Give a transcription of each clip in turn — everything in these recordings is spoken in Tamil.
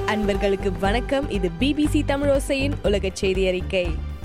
அன்பர்களுக்கு வணக்கம் இது பிபிசி தமிழோசையின் உலக செய்தி அறிக்கை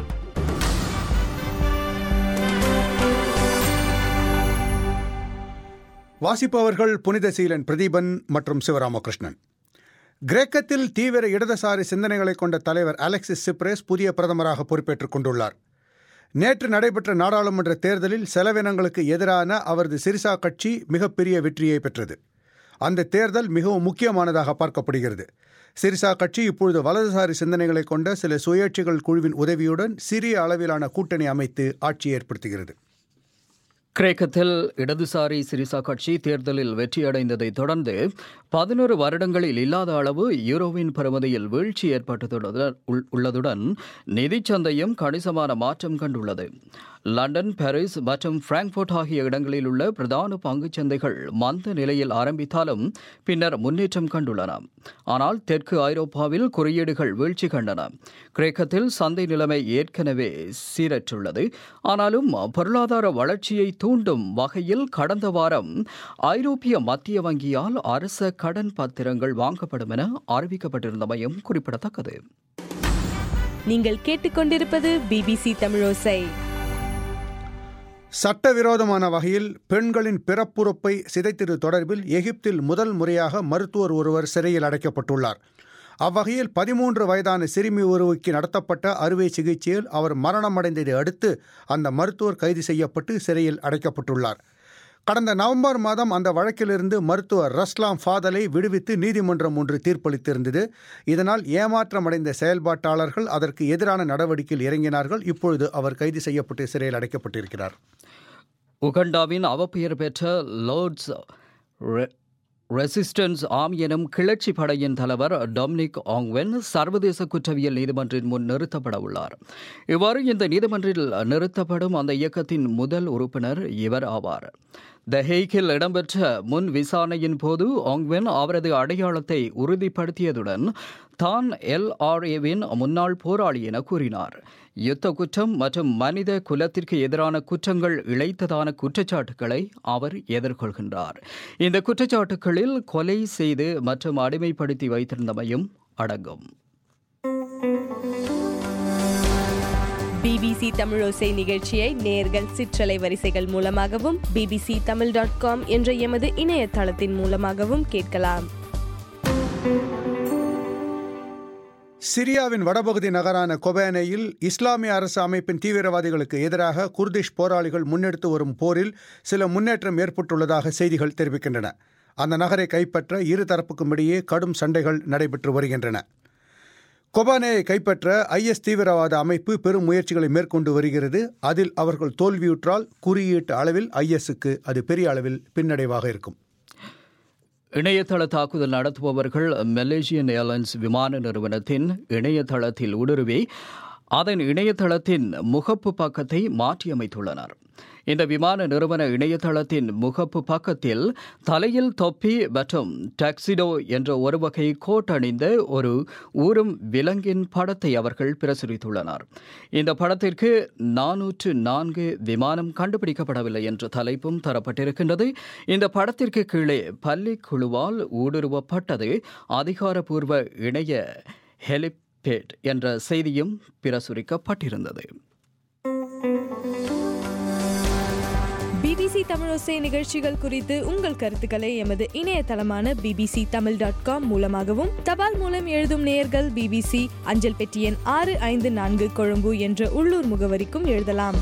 வாசிப்பவர்கள் புனித சீலன் பிரதீபன் மற்றும் சிவராமகிருஷ்ணன் கிரேக்கத்தில் தீவிர இடதுசாரி சிந்தனைகளை கொண்ட தலைவர் அலெக்சிஸ் சிப்ரேஸ் புதிய பிரதமராக பொறுப்பேற்றுக் கொண்டுள்ளார் நேற்று நடைபெற்ற நாடாளுமன்ற தேர்தலில் செலவினங்களுக்கு எதிரான அவரது சிரிசா கட்சி மிகப்பெரிய வெற்றியை பெற்றது அந்த தேர்தல் மிகவும் முக்கியமானதாக பார்க்கப்படுகிறது சிரிசா கட்சி இப்பொழுது வலதுசாரி சிந்தனைகளை கொண்ட சில சுயேட்சைகள் குழுவின் உதவியுடன் சிறிய அளவிலான கூட்டணி அமைத்து ஆட்சி ஏற்படுத்துகிறது கிரேக்கத்தில் இடதுசாரி சிரிசா கட்சி தேர்தலில் வெற்றியடைந்ததை தொடர்ந்து பதினோரு வருடங்களில் இல்லாத அளவு யூரோவின் பெறுமதியில் வீழ்ச்சி ஏற்பட்டதுடன் உள்ளதுடன் நிதிச் சந்தையும் கணிசமான மாற்றம் கண்டுள்ளது லண்டன் பாரிஸ் மற்றும் பிராங்க்போர்ட் ஆகிய இடங்களில் உள்ள பிரதான பங்குச் சந்தைகள் மந்த நிலையில் ஆரம்பித்தாலும் பின்னர் முன்னேற்றம் கண்டுள்ளன ஆனால் தெற்கு ஐரோப்பாவில் குறியீடுகள் வீழ்ச்சி கண்டன கிரேக்கத்தில் சந்தை நிலைமை ஏற்கனவே சீரற்றுள்ளது ஆனாலும் பொருளாதார வளர்ச்சியை தூண்டும் வகையில் கடந்த வாரம் ஐரோப்பிய மத்திய வங்கியால் அரச கடன் பத்திரங்கள் வாங்கப்படும் என அறிவிக்கப்பட்டிருந்தமையும் குறிப்பிடத்தக்கது நீங்கள் கேட்டுக்கொண்டிருப்பது பிபிசி தமிழோசை சட்டவிரோதமான வகையில் பெண்களின் பிறப்புறுப்பை சிதைத்தது தொடர்பில் எகிப்தில் முதல் முறையாக மருத்துவர் ஒருவர் சிறையில் அடைக்கப்பட்டுள்ளார் அவ்வகையில் பதிமூன்று வயதான சிறுமி ஒருவருக்கு நடத்தப்பட்ட அறுவை சிகிச்சையில் அவர் மரணமடைந்ததை அடுத்து அந்த மருத்துவர் கைது செய்யப்பட்டு சிறையில் அடைக்கப்பட்டுள்ளார் கடந்த நவம்பர் மாதம் அந்த வழக்கிலிருந்து மருத்துவர் ரஸ்லாம் ஃபாதலை விடுவித்து நீதிமன்றம் ஒன்று தீர்ப்பளித்திருந்தது இதனால் ஏமாற்றமடைந்த செயல்பாட்டாளர்கள் அதற்கு எதிரான நடவடிக்கையில் இறங்கினார்கள் இப்பொழுது அவர் கைது செய்யப்பட்டு சிறையில் அடைக்கப்பட்டிருக்கிறார் உகண்டாவின் அவப்பெயர் பெற்ற லோர்ட்ஸ் ரெசிஸ்டன்ஸ் ஆம் எனும் கிளர்ச்சி படையின் தலைவர் டொமினிக் ஆங்வென் சர்வதேச குற்றவியல் நீதிமன்றின் முன் நிறுத்தப்பட உள்ளார் இவ்வாறு இந்த நீதிமன்றில் நிறுத்தப்படும் அந்த இயக்கத்தின் முதல் உறுப்பினர் இவர் ஆவார் த ஹேக்கில் இடம்பெற்ற முன் விசாரணையின் போது ஆங்வென் அவரது அடையாளத்தை உறுதிப்படுத்தியதுடன் தான் எல்ஆர்ஏவின் முன்னாள் போராளி என கூறினார் யுத்த குற்றம் மற்றும் மனித குலத்திற்கு எதிரான குற்றங்கள் இழைத்ததான குற்றச்சாட்டுகளை அவர் எதிர்கொள்கின்றார் இந்த குற்றச்சாட்டுகளில் கொலை செய்து மற்றும் அடிமைப்படுத்தி வைத்திருந்தமையும் அடங்கும் பிபிசி தமிழோசை நிகழ்ச்சியை நேர்கள் சிற்றலை வரிசைகள் மூலமாகவும் பிபிசி தமிழ் டாட் காம் என்ற எமது இணையதளத்தின் மூலமாகவும் கேட்கலாம் சிரியாவின் வடபகுதி நகரான கொபேனையில் இஸ்லாமிய அரசு அமைப்பின் தீவிரவாதிகளுக்கு எதிராக குர்திஷ் போராளிகள் முன்னெடுத்து வரும் போரில் சில முன்னேற்றம் ஏற்பட்டுள்ளதாக செய்திகள் தெரிவிக்கின்றன அந்த நகரை கைப்பற்ற இரு தரப்புக்கும் இடையே கடும் சண்டைகள் நடைபெற்று வருகின்றன கொபானேயை கைப்பற்ற ஐஎஸ் தீவிரவாத அமைப்பு பெரும் முயற்சிகளை மேற்கொண்டு வருகிறது அதில் அவர்கள் தோல்வியுற்றால் குறியீட்டு அளவில் ஐஎஸ்க்கு அது பெரிய அளவில் பின்னடைவாக இருக்கும் இணையதள தாக்குதல் நடத்துபவர்கள் மலேசியன் ஏர்லைன்ஸ் விமான நிறுவனத்தின் இணையதளத்தில் ஊடுருவி அதன் இணையதளத்தின் முகப்பு பக்கத்தை மாற்றியமைத்துள்ளனர் இந்த விமான நிறுவன இணையதளத்தின் முகப்பு பக்கத்தில் தலையில் தொப்பி மற்றும் டாக்சிடோ என்ற ஒரு வகை கோட் அணிந்த ஒரு ஊரும் விலங்கின் படத்தை அவர்கள் பிரசுரித்துள்ளனர் இந்த படத்திற்கு நானூற்று நான்கு விமானம் கண்டுபிடிக்கப்படவில்லை என்ற தலைப்பும் தரப்பட்டிருக்கின்றது இந்த படத்திற்கு கீழே பள்ளி குழுவால் ஊடுருவப்பட்டது அதிகாரப்பூர்வ இணைய ஹெலிபேட் என்ற செய்தியும் பிரசுரிக்கப்பட்டிருந்தது பிபிசி தமிழோசை நிகழ்ச்சிகள் குறித்து உங்கள் கருத்துக்களை எமது இணையதளமான பிபிசி தமிழ் டாட் காம் மூலமாகவும் தபால் மூலம் எழுதும் நேயர்கள் பிபிசி அஞ்சல் பெட்டி எண் ஆறு ஐந்து நான்கு கொழும்பு என்ற உள்ளூர் முகவரிக்கும் எழுதலாம்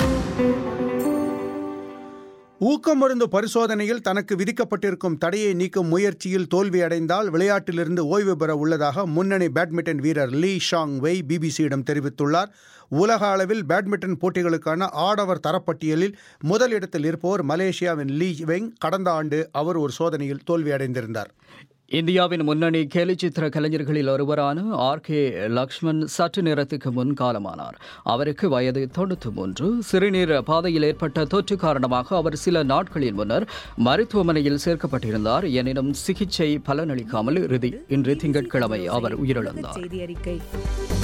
ஊக்கமருந்து பரிசோதனையில் தனக்கு விதிக்கப்பட்டிருக்கும் தடையை நீக்கும் முயற்சியில் தோல்வியடைந்தால் விளையாட்டிலிருந்து ஓய்வு பெற உள்ளதாக முன்னணி பேட்மிண்டன் வீரர் லீ ஷாங் வெய் பிபிசியிடம் தெரிவித்துள்ளார் உலக அளவில் பேட்மிண்டன் போட்டிகளுக்கான ஆடவர் தரப்பட்டியலில் முதல் இடத்தில் இருப்பவர் மலேசியாவின் லீ வெங் கடந்த ஆண்டு அவர் ஒரு சோதனையில் தோல்வியடைந்திருந்தார் இந்தியாவின் முன்னணி கேலிச்சித்திர கலைஞர்களில் ஒருவரான ஆர் கே லக்ஷ்மண் சற்று நேரத்துக்கு முன் காலமானார் அவருக்கு வயது தொண்ணூற்றி மூன்று சிறுநீர் பாதையில் ஏற்பட்ட தொற்று காரணமாக அவர் சில நாட்களின் முன்னர் மருத்துவமனையில் சேர்க்கப்பட்டிருந்தார் எனினும் சிகிச்சை பலனளிக்காமல் இறுதி இன்று திங்கட்கிழமை அவர் உயிரிழந்தார் செய்தி அறிக்கை